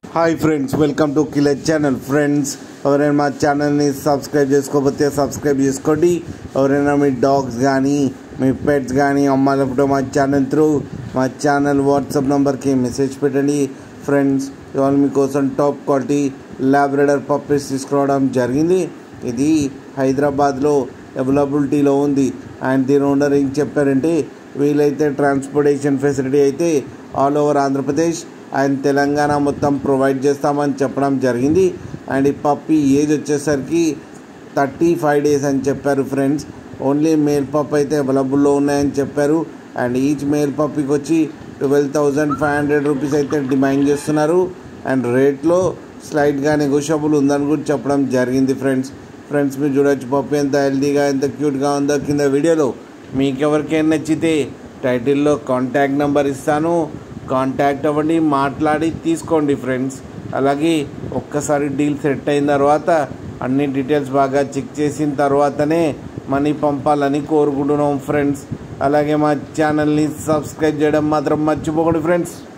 hi friends welcome to killer channel friends ఎవరైనా మా ఛానల్ని సబ్స్క్రైబ్ చేసుకోకపోతే సబ్స్క్రైబ్ చేసుకోండి ఎవరైనా మీ డాగ్స్ కానీ మీ పెట్స్ కానీ అమ్మాలప్పుడు మా ఛానల్ త్రూ మా ఛానల్ వాట్సాప్ నెంబర్కి మెసేజ్ పెట్టండి ఫ్రెండ్స్ ఇవాళ మీకోసం టాప్ క్వాలిటీ ల్యాబ్రెడర్ పప్పీస్ తీసుకురావడం జరిగింది ఇది హైదరాబాద్లో అవైలబిలిటీలో ఉంది అండ్ దీని ఓనర్ ఏం చెప్పారంటే వీలైతే ట్రాన్స్పోర్టేషన్ ఫెసిలిటీ అయితే all over Andhra Pradesh and Telangana మొత్తం ప్రొవైడ్ చేస్తామని చెప్పడం జరిగింది అండ్ ఈ పప్పి ఏజ్ వచ్చేసరికి థర్టీ ఫైవ్ డేస్ అని చెప్పారు ఫ్రెండ్స్ ఓన్లీ మేల్ పప్ అయితే అవైలబుల్లో ఉన్నాయని చెప్పారు అండ్ ఈచ్ మేల్ పప్పికి వచ్చి twelve thousand five hundred rupees అయితే డిమాండ్ చేస్తున్నారు అండ్ రేట్లో స్లైట్గా నెగోషియబుల్ ఉందని కూడా చెప్పడం జరిగింది ఫ్రెండ్స్ ఫ్రెండ్స్ మీరు చూడొచ్చు పప్పు ఎంత హెల్తీగా ఎంత క్యూట్గా ఉందో కింద వీడియోలో మీకు ఎవరికైనా నచ్చితే టైటిల్లో కాంటాక్ట్ నెంబర్ ఇస్తాను కాంటాక్ట్ అవ్వండి మాట్లాడి తీసుకోండి ఫ్రెండ్స్ అలాగే ఒక్కసారి డీల్ సెట్ అయిన తర్వాత అన్ని డీటెయిల్స్ బాగా చెక్ చేసిన తర్వాతనే మనీ పంపాలని కోరుకుంటున్నాం ఫ్రెండ్స్ అలాగే మా ఛానల్ని సబ్స్క్రైబ్ చేయడం మాత్రం మర్చిపోకండి ఫ్రెండ్స్